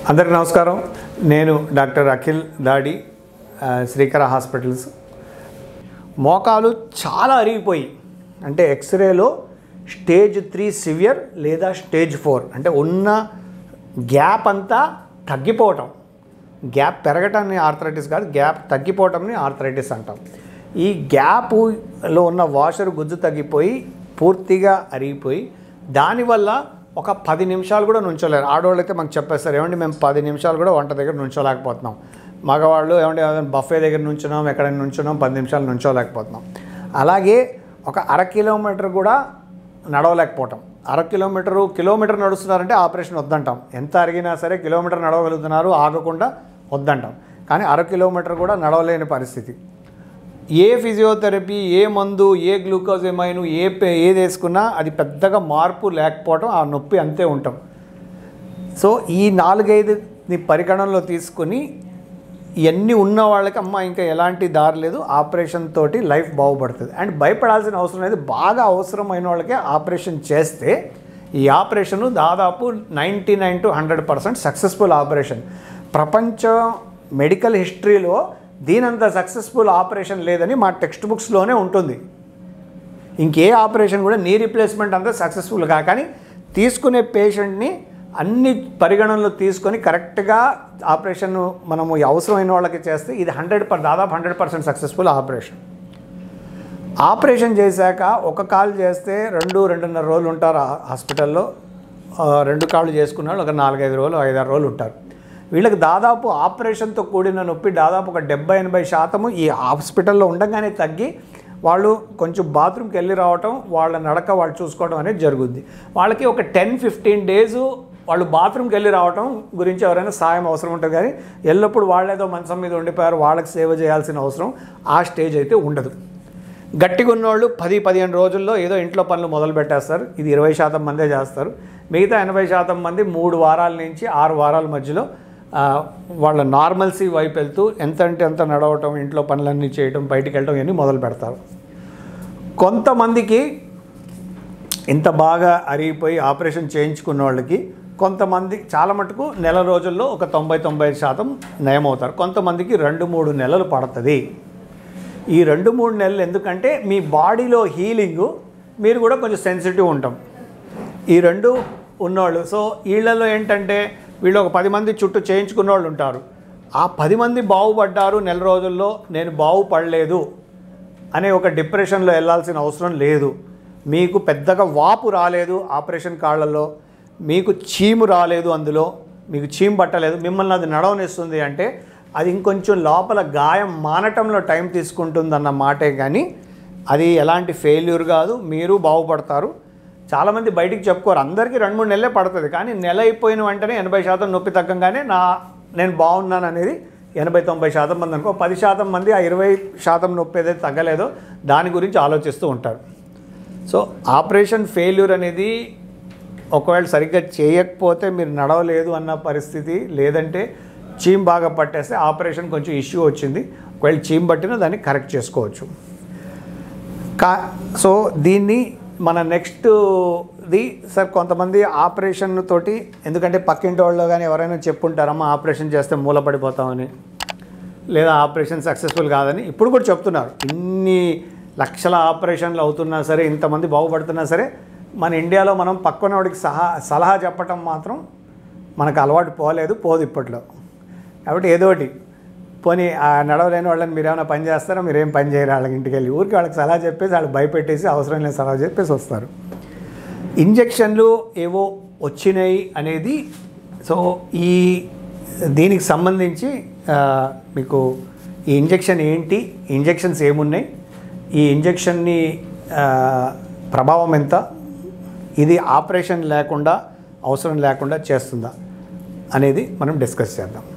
అందరికీ నమస్కారం నేను డాక్టర్ అఖిల్ దాడి ఆ, శ్రీకర హాస్పిటల్స్ మోకాలు చాలా అరిగిపోయి అంటే ఎక్స్రేలో స్టేజ్ త్రీ సివియర్ లేదా స్టేజ్ ఫోర్ అంటే ఉన్న గ్యాప్ అంతా తగ్గిపోవటం గ్యాప్ పెరగటాన్ని ఆర్థరైటిస్ కాదు గ్యాప్ తగ్గిపోవటంని ఆర్థరైటిస్ అంటాం ఈ గ్యాప్లో ఉన్న వాషర్ గుజ్జు తగ్గిపోయి పూర్తిగా అరిగిపోయి దానివల్ల ఒక పది నిమిషాలు కూడా నుంచోలేరు ఆడవాళ్ళు అయితే మాకు చెప్పేస్తారు ఏమండి మేము పది నిమిషాలు కూడా వంట దగ్గర నుంచోలేకపోతున్నాం మగవాళ్ళు ఏమంటే బఫే దగ్గర నుంచున్నాం ఎక్కడైనా నుంచున్నాం పది నిమిషాలు నుంచోలేకపోతున్నాం అలాగే ఒక అర కిలోమీటర్ కూడా నడవలేకపోవటం అర కిలోమీటరు కిలోమీటర్ నడుస్తున్నారంటే ఆపరేషన్ వద్దంటాం ఎంత అరిగినా సరే కిలోమీటర్ నడవగలుగుతున్నారు ఆగకుండా వద్దంటాం కానీ అర కిలోమీటర్ కూడా నడవలేని పరిస్థితి ఏ ఫిజియోథెరపీ ఏ మందు ఏ గ్లూకోజ్ ఏమైన్ ఏ పే- ఏది వేసుకున్నా అది పెద్దగా మార్పు లేకపోవడం ఆ నొప్పి అంతే ఉంటాం సో ఈ నాలుగైదుని పరిగణనలో తీసుకుని ఇవన్నీ ఉన్న వాళ్ళకి అమ్మ ఇంకా ఎలాంటి దారి లేదు ఆపరేషన్ తోటి లైఫ్ బాగుపడుతుంది అండ్ భయపడాల్సిన అవసరం లేదు బాగా అవసరమైన వాళ్ళకే ఆపరేషన్ చేస్తే ఈ ఆపరేషన్ దాదాపు ninety nine to hundred percent successful operation ప్రపంచ మెడికల్ హిస్టరీలో దీనంత సక్సెస్ఫుల్ ఆపరేషన్ లేదని మా టెక్స్ట్ బుక్స్లోనే ఉంటుంది ఇంకే ఆపరేషన్ కూడా నీ రీప్లేస్మెంట్ అంతా సక్సెస్ఫుల్ కా కానీ తీసుకునే పేషెంట్ని అన్ని పరిగణనలో తీసుకొని కరెక్ట్గా ఆపరేషన్ మనము అవసరమైన వాళ్ళకి చేస్తే ఇది హండ్రెడ్ పర్ దాదాపు hundred percent successful operation operation చేశాక ఒక కాలు చేస్తే రెండు రెండున్నర రోజులు ఉంటారు ఆ హాస్పిటల్లో ఆ, రెండు కాళ్ళు చేసుకున్న వాళ్ళు ఒక నాలుగైదు రోజులు ఐదారు రోజులు ఉంటారు వీళ్ళకి దాదాపు ఆపరేషన్తో కూడిన నొప్పి దాదాపు ఒక డెబ్బై ఎనభై శాతము ఈ హాస్పిటల్లో ఉండగానే తగ్గి వాళ్ళు కొంచెం బాత్రూమ్కి వెళ్ళి రావటం వాళ్ళ నడక వాళ్ళు చూసుకోవడం అనేది జరుగుద్ది వాళ్ళకి ఒక టెన్ ఫిఫ్టీన్ డేస్ వాళ్ళు బాత్రూమ్కి వెళ్ళి రావటం గురించి ఎవరైనా సాయం అవసరం ఉంటుంది కానీ ఎల్లప్పుడు వాళ్ళేదో మంచం మీద ఉండిపోయారు వాళ్ళకి సేవ చేయాల్సిన అవసరం ఆ స్టేజ్ అయితే ఉండదు గట్టిగా ఉన్నోళ్ళు పది పదిహేను రోజుల్లో ఏదో ఇంట్లో పనులు మొదలు పెట్టేస్తారు ఇది ఇరవై శాతం మందే చేస్తారు మిగతా ఎనభై శాతం మంది మూడు వారాల నుంచి ఆరు వారాల మధ్యలో ఆ, వాళ్ళ నార్మల్సీ వైపు వెళ్తూ ఎంత అంటే ఎంత నడవటం ఇంట్లో పనులన్నీ చేయటం బయటికి వెళ్ళటం ఇవన్నీ మొదలు పెడతారు కొంతమందికి ఇంత బాగా అరిగిపోయి ఆపరేషన్ చేయించుకున్న వాళ్ళకి కొంతమంది చాలా మటుకు నెల రోజుల్లో ఒక తొంభై తొంభై శాతం నయమవుతారు కొంతమందికి రెండు మూడు నెలలు పడుతుంది ఈ రెండు మూడు నెలలు ఎందుకంటే మీ బాడీలో హీలింగ్ మీరు కూడా కొంచెం సెన్సిటివ్ ఉంటాం ఈ రెండు ఉన్నోళ్ళు సో వీళ్ళలో ఏంటంటే వీళ్ళు ఒక పది మంది చుట్టూ చేయించుకున్న వాళ్ళు ఉంటారు ఆ పది మంది బాగుపడ్డారు నెల రోజుల్లో నేను బాగుపడలేదు అనే ఒక డిప్రెషన్లో వెళ్ళాల్సిన అవసరం లేదు మీకు పెద్దగా వాపు రాలేదు ఆపరేషన్ కాళ్ళల్లో మీకు చీము రాలేదు అందులో మీకు చీము పట్టలేదు మిమ్మల్ని అది నడవనిస్తుంది అంటే అది ఇంకొంచెం లోపల గాయం మానటంలో టైం తీసుకుంటుందన్న మాటే కానీ అది ఎలాంటి ఫెయిల్యూర్ కాదు మీరు బాగుపడతారు చాలామంది బయటికి చెప్పుకోరు అందరికీ రెండు మూడు నెలలే పడుతుంది కానీ నెల అయిపోయిన వెంటనే ఎనభై శాతం నొప్పి తగ్గంగానే నా నేను బాగున్నాను అనేది ఎనభై తొంభై శాతం మంది అనుకో పది శాతం మంది ఆ ఇరవై శాతం నొప్పి ఏదైతే తగ్గలేదో దాని గురించి ఆలోచిస్తూ ఉంటారు సో ఆపరేషన్ ఫెయిల్యూర్ అనేది ఒకవేళ సరిగ్గా చేయకపోతే మీరు నడవలేదు అన్న పరిస్థితి లేదంటే చీమ్ బాగా పట్టేస్తే ఆపరేషన్ కొంచెం ఇష్యూ వచ్చింది ఒకవేళ చీమ్ పట్టినా దాన్ని కరెక్ట్ చేసుకోవచ్చు కా సో దీన్ని మన నెక్స్ట్ ది సార్ కొంతమంది ఆపరేషన్ తోటి ఎందుకంటే పక్కింటి వాళ్ళు కానీ ఎవరైనా చెప్పుంటారమ్మా ఆపరేషన్ చేస్తే మూలపడిపోతామని లేదా ఆపరేషన్ సక్సెస్ఫుల్ కాదని ఇప్పుడు కూడా చెప్తున్నారు ఇన్ని లక్షల ఆపరేషన్లు అవుతున్నా సరే ఇంతమంది బాగుపడుతున్నా సరే మన ఇండియాలో మనం పక్కనోడికి సహా సలహా చెప్పటం మాత్రం మనకు అలవాటు పోలేదు పోదు ఇప్పట్లో కాబట్టి ఏదో ఒకటి పోనీ ఆ నడవలేని వాళ్ళని మీరు ఏమైనా పని చేస్తారా మీరు ఏం పని చేయరు వాళ్ళకి ఇంటికి వెళ్ళి ఊరికి వాళ్ళకి సలహా చెప్పేసి వాళ్ళు భయపెట్టేసి అవసరం లేని సలహా చెప్పేసి వస్తారు ఇంజెక్షన్లు ఏవో వచ్చినాయి అనేది సో ఈ దీనికి సంబంధించి ఆ, మీకు ఈ ఇంజెక్షన్ ఏంటి ఇంజెక్షన్స్ ఏమున్నాయి ఈ ఇంజెక్షన్ని ఆ, ప్రభావం ఎంత ఇది ఆపరేషన్ లేకుండా అవసరం లేకుండా చేస్తుందా అనేది మనం డిస్కస్ చేద్దాం